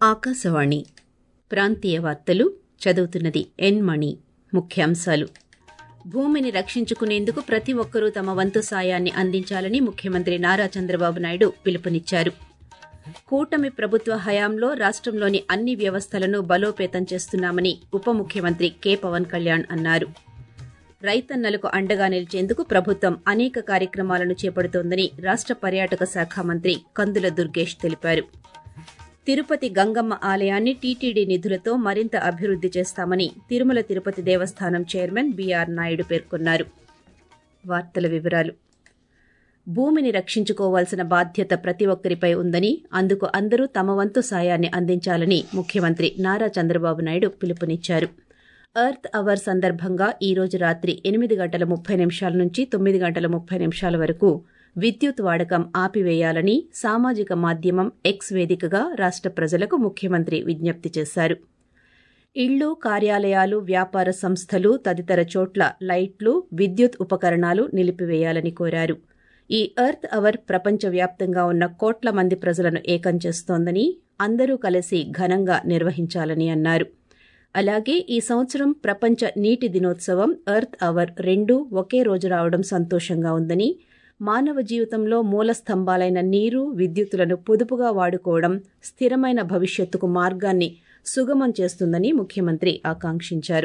ఆకాశవాణి ప్రాంతీయ వార్తలు చదువుతున్నది ఎన్ మణి ముఖ్యాంశాలు భూమిని రక్షించుకునేందుకు ప్రతి ఒక్కరూ తమ వంతు సాయాన్ని అందించాలని ముఖ్యమంత్రి నారా చంద్రబాబు నాయుడు పిలుపునిచ్చారు కూటమి ప్రభుత్వ హయాంలో రాష్టంలోని అన్ని వ్యవస్థలను బలోపేతం చేస్తున్నామని ఉప ముఖ్యమంత్రి కె పవన్ కళ్యాణ్ అన్నారు రైతన్నలకు అండగా నిలిచేందుకు ప్రభుత్వం అనేక కార్యక్రమాలను చేపడుతోందని రాష్ట పర్యాటక శాఖ మంత్రి కందుల దుర్గేష్ తెలిపారు తిరుపతి గంగమ్మ ఆలయాన్ని టీటీడీ నిధులతో మరింత అభివృద్ది చేస్తామని తిరుమల తిరుపతి దేవస్థానం చైర్మన్ బీఆర్ నాయుడు పేర్కొన్నారు వార్తల వివరాలు భూమిని రక్షించుకోవాల్సిన బాధ్యత ప్రతి ఒక్కరిపై ఉందని అందుకు అందరూ తమ వంతు సాయాన్ని అందించాలని ముఖ్యమంత్రి నారా చంద్రబాబు నాయుడు పిలుపునిచ్చారు ఎర్త్ అవర్ సందర్భంగా ఈ రోజు రాత్రి ఎనిమిది గంటల ముప్పై నిమిషాల నుంచి తొమ్మిది గంటల ముప్పై నిమిషాల వరకు విద్యుత్ వాడకం ఆపివేయాలని సామాజిక మాధ్యమం ఎక్స్ వేదికగా రాష్ట ప్రజలకు ముఖ్యమంత్రి విజ్ఞప్తి చేశారు ఇళ్లు కార్యాలయాలు వ్యాపార సంస్థలు తదితర చోట్ల లైట్లు విద్యుత్ ఉపకరణాలు నిలిపివేయాలని కోరారు ఈ ఎర్త్ అవర్ ప్రపంచవ్యాప్తంగా ఉన్న కోట్ల మంది ప్రజలను ఏకం చేస్తోందని అందరూ కలిసి ఘనంగా నిర్వహించాలని అన్నారు అలాగే ఈ సంవత్సరం ప్రపంచ నీటి దినోత్సవం ఎర్త్ అవర్ రెండూ ఒకే రోజు రావడం సంతోషంగా ఉందని మానవ జీవితంలో మూల స్తంభాలైన నీరు విద్యుత్తులను పొదుపుగా వాడుకోవడం స్థిరమైన భవిష్యత్తుకు మార్గాన్ని సుగమం చేస్తుందని ముఖ్యమంత్రి ఆకాంక్షించారు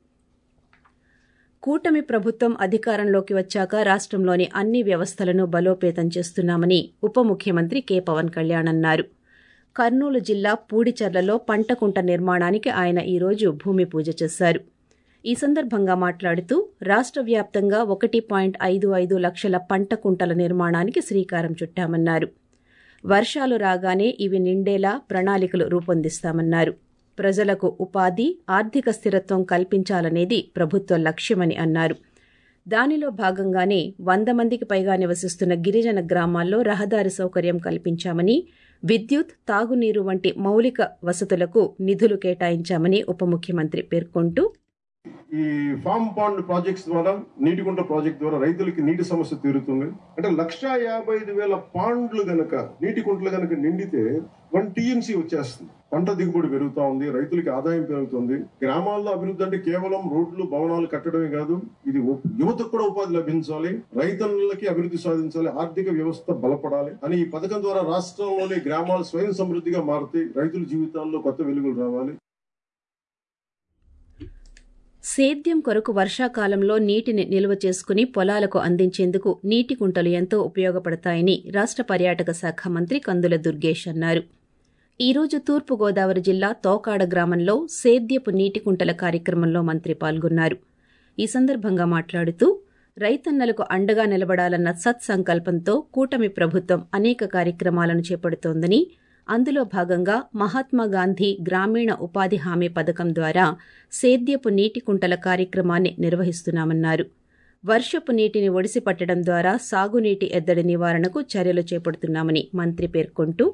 కూటమి ప్రభుత్వం అధికారంలోకి వచ్చాక రాష్టంలోని అన్ని వ్యవస్థలను బలోపేతం చేస్తున్నామని ఉప ముఖ్యమంత్రి కె పవన్ కళ్యాణ్ అన్నారు కర్నూలు జిల్లా పూడిచర్లలో పంటకుంట నిర్మాణానికి ఆయన ఈరోజు భూమి పూజ చేశారు ఈ సందర్భంగా మాట్లాడుతూ రాష్ట వ్యాప్తంగా ఒకటి పాయింట్ ఐదు ఐదు లక్షల పంట కుంటల నిర్మాణానికి శ్రీకారం చుట్టామన్నారు వర్షాలు రాగానే ఇవి నిండేలా ప్రణాళికలు రూపొందిస్తామన్నారు ప్రజలకు ఉపాధి ఆర్థిక స్థిరత్వం కల్పించాలనేది ప్రభుత్వ లక్ష్యమని అన్నారు దానిలో భాగంగానే వంద మందికి పైగా నివసిస్తున్న గిరిజన గ్రామాల్లో రహదారి సౌకర్యం కల్పించామని విద్యుత్ తాగునీరు వంటి మౌలిక వసతులకు నిధులు కేటాయించామని ఉప ముఖ్యమంత్రి పేర్కొంటూ ఈ ఫామ్ పాండ్ ప్రాజెక్ట్స్ ద్వారా నీటి గుంట ప్రాజెక్ట్ ద్వారా రైతులకి నీటి సమస్య తీరుతుంది అంటే లక్షా యాభై ఐదు వేల పాండ్లు గనక నీటి కుంటలు గనక నిండితే వన్ టీఎంసీ వచ్చేస్తుంది పంట దిగుబడి పెరుగుతా ఉంది రైతులకి ఆదాయం పెరుగుతుంది గ్రామాల్లో అభివృద్ధి అంటే కేవలం రోడ్లు భవనాలు కట్టడమే కాదు ఇది యువతకు కూడా ఉపాధి లభించాలి రైతన్నులకి అభివృద్ధి సాధించాలి ఆర్థిక వ్యవస్థ బలపడాలి అని ఈ పథకం ద్వారా రాష్ట్రంలోని గ్రామాలు స్వయం సమృద్ధిగా మారుతాయి రైతుల జీవితాల్లో కొత్త వెలుగులు రావాలి సేద్యం కొరకు వర్షాకాలంలో నీటిని నిల్వ చేసుకుని పొలాలకు అందించేందుకు నీటి కుంటలు ఎంతో ఉపయోగపడతాయని రాష్ట పర్యాటక శాఖ మంత్రి కందుల దుర్గేష్ అన్నారు ఈ రోజు తూర్పుగోదావరి జిల్లా తోకాడ గ్రామంలో సేద్యపు నీటి కుంటల కార్యక్రమంలో మంత్రి పాల్గొన్నారు ఈ సందర్భంగా మాట్లాడుతూ రైతన్నలకు అండగా నిలబడాలన్న సత్సంకల్పంతో కూటమి ప్రభుత్వం అనేక కార్యక్రమాలను చేపడుతోందని అందులో భాగంగా మహాత్మాగాంధీ గ్రామీణ ఉపాధి హామీ పథకం ద్వారా సేద్యపు నీటి కుంటల కార్యక్రమాన్ని నిర్వహిస్తున్నామన్నారు వర్షపు నీటిని ఒడిసిపట్టడం ద్వారా సాగునీటి ఎద్దడి నివారణకు చర్యలు చేపడుతున్నామని మంత్రి పేర్కొంటూ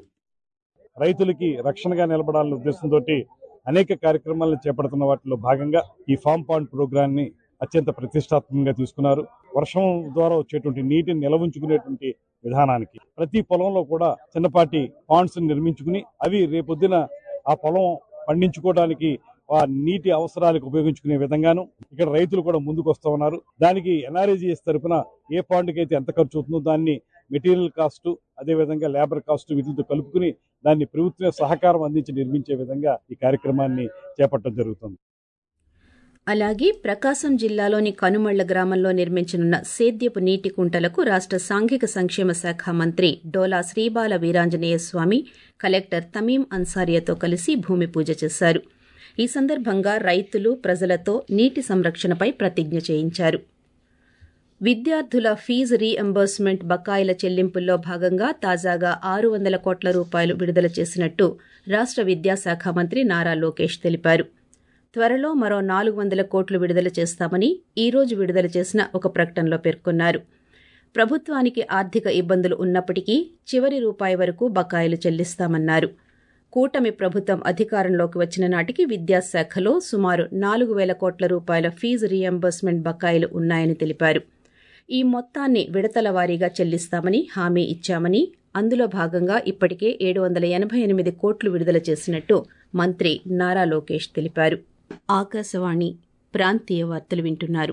రైతులకి రక్షణగా నిలబడాలనే ఉద్దేశంతో అనేక కార్యక్రమాలను చేపడుతున్న వాటిలో భాగంగా ఈ ఫామ్ పాండ్ ప్రోగ్రామ్ ని అత్యంత ప్రతిష్టాత్మకంగా తీసుకున్నారు వర్షం ద్వారా వచ్చేటువంటి నీటిని నిల్వ ఉంచుకునేటువంటి విధానానికి ప్రతి పొలంలో కూడా చిన్నపాటి పాండ్స్ నిర్మించుకుని అవి రేపొద్దున ఆ పొలం పండించుకోవడానికి ఆ నీటి అవసరాలకు ఉపయోగించుకునే విధంగాను ఇక్కడ రైతులు కూడా ముందుకు వస్తూ ఉన్నారు దానికి ఎన్ఆర్ఏజీఎస్ తరఫున ఏ పాండ్కి అయితే ఎంత ఖర్చు అవుతుందో దాన్ని మెటీరియల్ కాస్ట్ అదేవిధంగా లేబర్ కాస్ట్ వీటితో కలుపుకుని దాన్ని ప్రభుత్వ సహకారం అందించి నిర్మించే విధంగా ఈ కార్యక్రమాన్ని చేపట్టడం జరుగుతుంది అలాగే ప్రకాశం జిల్లాలోని కనుమళ్ల గ్రామంలో నిర్మించనున్న సేద్యపు నీటి కుంటలకు రాష్ట సాంఘిక సంక్షేమ శాఖ మంత్రి డోలా శ్రీబాల వీరాంజనేయ స్వామి కలెక్టర్ తమీం అన్సారియాతో కలిసి భూమి పూజ చేశారు ఈ సందర్భంగా రైతులు ప్రజలతో నీటి సంరక్షణపై ప్రతిజ్ఞ చేయించారు విద్యార్థుల ఫీజు రీఎంబర్స్మెంట్ బకాయిల చెల్లింపుల్లో భాగంగా తాజాగా ఆరు వందల కోట్ల రూపాయలు విడుదల చేసినట్టు రాష్ట విద్యాశాఖ మంత్రి నారా లోకేష్ తెలిపారు త్వరలో మరో నాలుగు వందల కోట్లు విడుదల చేస్తామని ఈ రోజు విడుదల చేసిన ఒక ప్రకటనలో పేర్కొన్నారు ప్రభుత్వానికి ఆర్థిక ఇబ్బందులు ఉన్నప్పటికీ చివరి రూపాయి వరకు బకాయిలు చెల్లిస్తామన్నారు కూటమి ప్రభుత్వం అధికారంలోకి వచ్చిన నాటికి విద్యాశాఖలో సుమారు నాలుగు వేల కోట్ల రూపాయల ఫీజు రీఎంబర్స్మెంట్ బకాయిలు ఉన్నాయని తెలిపారు ఈ మొత్తాన్ని విడతల వారీగా చెల్లిస్తామని హామీ ఇచ్చామని అందులో భాగంగా ఇప్పటికే ఏడు వందల ఎనభై ఎనిమిది కోట్లు విడుదల చేసినట్టు మంత్రి నారా లోకేష్ తెలిపారు ఆకాశవాణి ప్రాంతీయ వార్తలు వింటున్నారు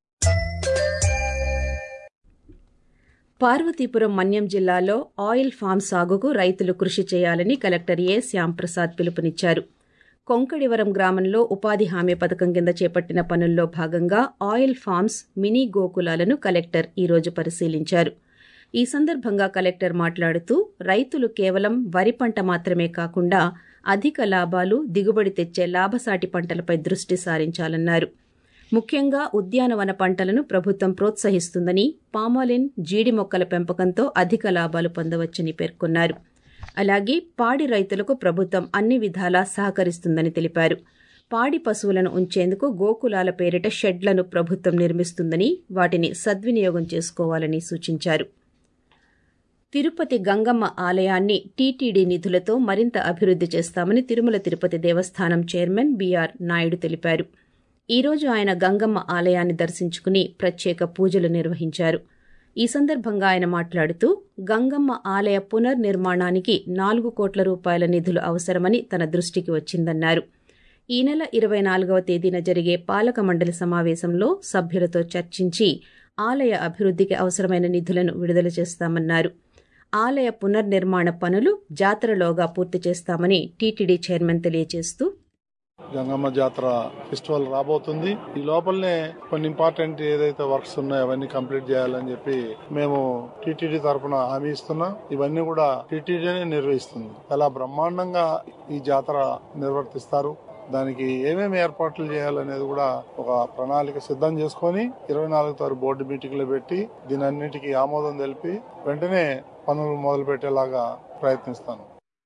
పార్వతీపురం మన్యం జిల్లాలో ఆయిల్ ఫామ్ సాగుకు రైతులు కృషి చేయాలని కలెక్టర్ ఏ శ్యాంప్రసాద్ పిలుపునిచ్చారు కొంకడివరం గ్రామంలో ఉపాధి హామీ పథకం కింద చేపట్టిన పనుల్లో భాగంగా ఆయిల్ ఫార్మ్స్ మినీ గోకులాలను కలెక్టర్ ఈరోజు పరిశీలించారు ఈ సందర్భంగా కలెక్టర్ మాట్లాడుతూ రైతులు కేవలం వరి పంట మాత్రమే కాకుండా అధిక లాభాలు దిగుబడి తెచ్చే లాభసాటి పంటలపై దృష్టి సారించాలన్నారు ముఖ్యంగా ఉద్యానవన పంటలను ప్రభుత్వం ప్రోత్సహిస్తుందని పామాలిన్ జీడి మొక్కల పెంపకంతో అధిక లాభాలు పొందవచ్చని పేర్కొన్నారు అలాగే పాడి రైతులకు ప్రభుత్వం అన్ని విధాలా సహకరిస్తుందని తెలిపారు పాడి పశువులను ఉంచేందుకు గోకులాల పేరిట షెడ్లను ప్రభుత్వం నిర్మిస్తుందని వాటిని సద్వినియోగం చేసుకోవాలని సూచించారు తిరుపతి గంగమ్మ ఆలయాన్ని టీటీడీ నిధులతో మరింత అభివృద్ది చేస్తామని తిరుమల తిరుపతి దేవస్థానం చైర్మన్ బీఆర్ నాయుడు తెలిపారు ఈ రోజు ఆయన గంగమ్మ ఆలయాన్ని దర్శించుకుని ప్రత్యేక పూజలు నిర్వహించారు ఈ సందర్భంగా ఆయన మాట్లాడుతూ గంగమ్మ ఆలయ పునర్నిర్మాణానికి నాలుగు కోట్ల రూపాయల నిధులు అవసరమని తన దృష్టికి వచ్చిందన్నారు ఈ నెల ఇరవై నాలుగవ తేదీన జరిగే పాలక మండలి సమావేశంలో సభ్యులతో చర్చించి ఆలయ అభివృద్ధికి అవసరమైన నిధులను విడుదల చేస్తామన్నారు ఆలయ పునర్నిర్మాణ పనులు జాతరలోగా పూర్తి చేస్తామని టీటీడీ చైర్మన్ తెలియజేస్తూ గంగమ్మ జాతర ఫెస్టివల్ రాబోతుంది ఈ లోపలనే కొన్ని ఇంపార్టెంట్ ఏదైతే వర్క్స్ ఉన్నాయో అవన్నీ కంప్లీట్ చేయాలని చెప్పి మేము టీటీడీ తరఫున హామీ ఇస్తున్నాం ఇవన్నీ కూడా టీటీడీనే నిర్వహిస్తుంది చాలా బ్రహ్మాండంగా ఈ జాతర నిర్వర్తిస్తారు దానికి ఏమేమి ఏర్పాట్లు చేయాలనేది కూడా ఒక ప్రణాళిక సిద్ధం చేసుకొని ఇరవై నాలుగు తారీఖు బోర్డు మీటింగ్ లో పెట్టి దీని అన్నిటికీ ఆమోదం తెలిపి వెంటనే పనులు మొదలు పెట్టేలాగా ప్రయత్నిస్తాను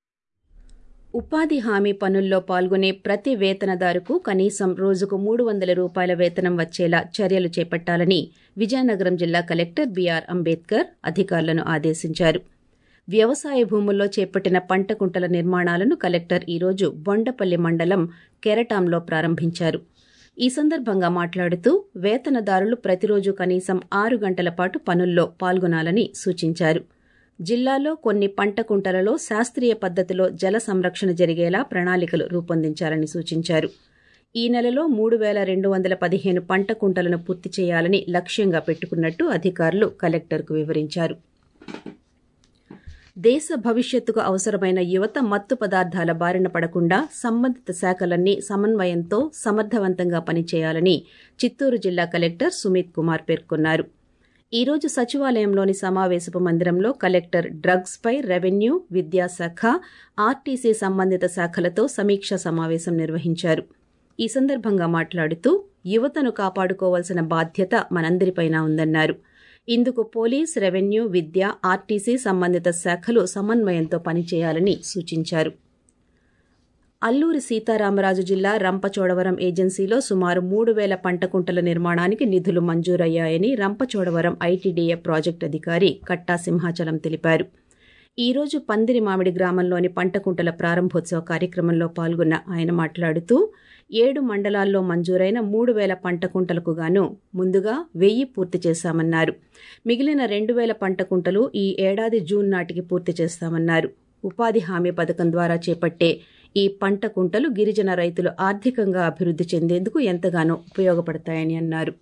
ఉపాధి హామీ పనుల్లో పాల్గొనే ప్రతి వేతనదారుకు కనీసం రోజుకు మూడు వందల రూపాయల వేతనం వచ్చేలా చర్యలు చేపట్టాలని విజయనగరం జిల్లా కలెక్టర్ బీఆర్ అంబేద్కర్ అధికారులను ఆదేశించారు వ్యవసాయ భూముల్లో చేపట్టిన పంట కుంటల నిర్మాణాలను కలెక్టర్ ఈరోజు బొండపల్లి మండలం కెరటాంలో ప్రారంభించారు ఈ సందర్భంగా మాట్లాడుతూ వేతనదారులు ప్రతిరోజు కనీసం ఆరు గంటల పాటు పనుల్లో పాల్గొనాలని సూచించారు జిల్లాలో కొన్ని పంట కుంటలలో శాస్త్రీయ పద్దతిలో జల సంరక్షణ జరిగేలా ప్రణాళికలు రూపొందించాలని సూచించారు ఈ నెలలో మూడు వేల రెండు వందల పదిహేను పంట కుంటలను పూర్తి చేయాలని లక్ష్యంగా పెట్టుకున్నట్టు అధికారులు కలెక్టర్కు వివరించారు దేశ భవిష్యత్తుకు అవసరమైన యువత మత్తు పదార్థాల బారిన పడకుండా సంబంధిత శాఖలన్నీ సమన్వయంతో సమర్థవంతంగా పనిచేయాలని చిత్తూరు జిల్లా కలెక్టర్ సుమిత్ కుమార్ పేర్కొన్నారు ఈ రోజు సచివాలయంలోని సమావేశపు మందిరంలో కలెక్టర్ డ్రగ్స్ పై రెవెన్యూ విద్యాశాఖ ఆర్టీసీ సంబంధిత శాఖలతో సమీక్ష సమావేశం నిర్వహించారు ఈ సందర్భంగా మాట్లాడుతూ యువతను కాపాడుకోవాల్సిన బాధ్యత మనందరిపైన ఉందన్నారు ఇందుకు పోలీస్ రెవెన్యూ విద్య ఆర్టీసీ సంబంధిత శాఖలు సమన్వయంతో పనిచేయాలని సూచించారు అల్లూరి సీతారామరాజు జిల్లా రంపచోడవరం ఏజెన్సీలో సుమారు మూడు వేల పంట కుంటల నిర్మాణానికి నిధులు మంజూరయ్యాయని రంపచోడవరం ఐటీడీఏ ప్రాజెక్టు అధికారి కట్టా సింహాచలం తెలిపారు ఈ రోజు పందిరి మామిడి గ్రామంలోని పంట కుంటల ప్రారంభోత్సవ కార్యక్రమంలో పాల్గొన్న ఆయన మాట్లాడుతూ ఏడు మండలాల్లో మంజూరైన మూడు వేల పంట కుంటలకు గాను ముందుగా వెయ్యి పూర్తి చేశామన్నారు మిగిలిన రెండు వేల పంట కుంటలు ఈ ఏడాది జూన్ నాటికి పూర్తి చేస్తామన్నారు ఉపాధి హామీ పథకం ద్వారా చేపట్టే ఈ పంట కుంటలు గిరిజన రైతులు ఆర్థికంగా అభివృద్ధి చెందేందుకు ఎంతగానో ఉపయోగపడతాయని అన్నారు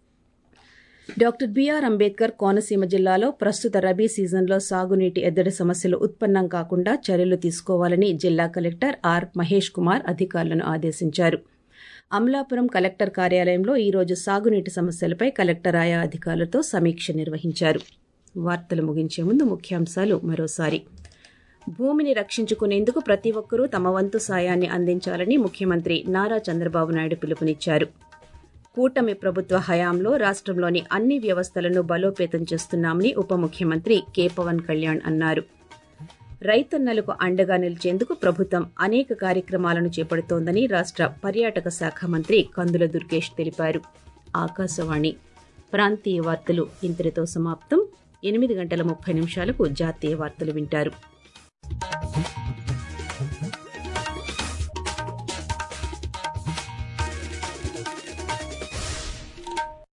డాక్టర్ బీఆర్ అంబేద్కర్ కోనసీమ జిల్లాలో ప్రస్తుత రబీ సీజన్లో సాగునీటి ఎద్దడి సమస్యలు ఉత్పన్నం కాకుండా చర్యలు తీసుకోవాలని జిల్లా కలెక్టర్ ఆర్ మహేష్ కుమార్ అధికారులను ఆదేశించారు అమలాపురం కలెక్టర్ కార్యాలయంలో ఈ రోజు సాగునీటి సమస్యలపై కలెక్టర్ ఆయా అధికారులతో సమీక్ష నిర్వహించారు వార్తలు ముగించే ముందు ముఖ్యాంశాలు మరోసారి భూమిని రక్షించుకునేందుకు ప్రతి ఒక్కరూ తమ వంతు సాయాన్ని అందించాలని ముఖ్యమంత్రి నారా చంద్రబాబు నాయుడు పిలుపునిచ్చారు కూటమి ప్రభుత్వ హయాంలో రాష్ట్రంలోని అన్ని వ్యవస్థలను బలోపేతం చేస్తున్నామని ఉప ముఖ్యమంత్రి కె పవన్ కళ్యాణ్ అన్నారు రైతన్నలకు అండగా నిలిచేందుకు ప్రభుత్వం అనేక కార్యక్రమాలను చేపడుతోందని రాష్ట్ర పర్యాటక శాఖ మంత్రి కందుల దుర్గేష్ తెలిపారు ఆకాశవాణి ప్రాంతీయ వార్తలు ఇంతటితో సమాప్తం ఎనిమిది గంటల ముప్పై నిమిషాలకు జాతీయ వార్తలు వింటారు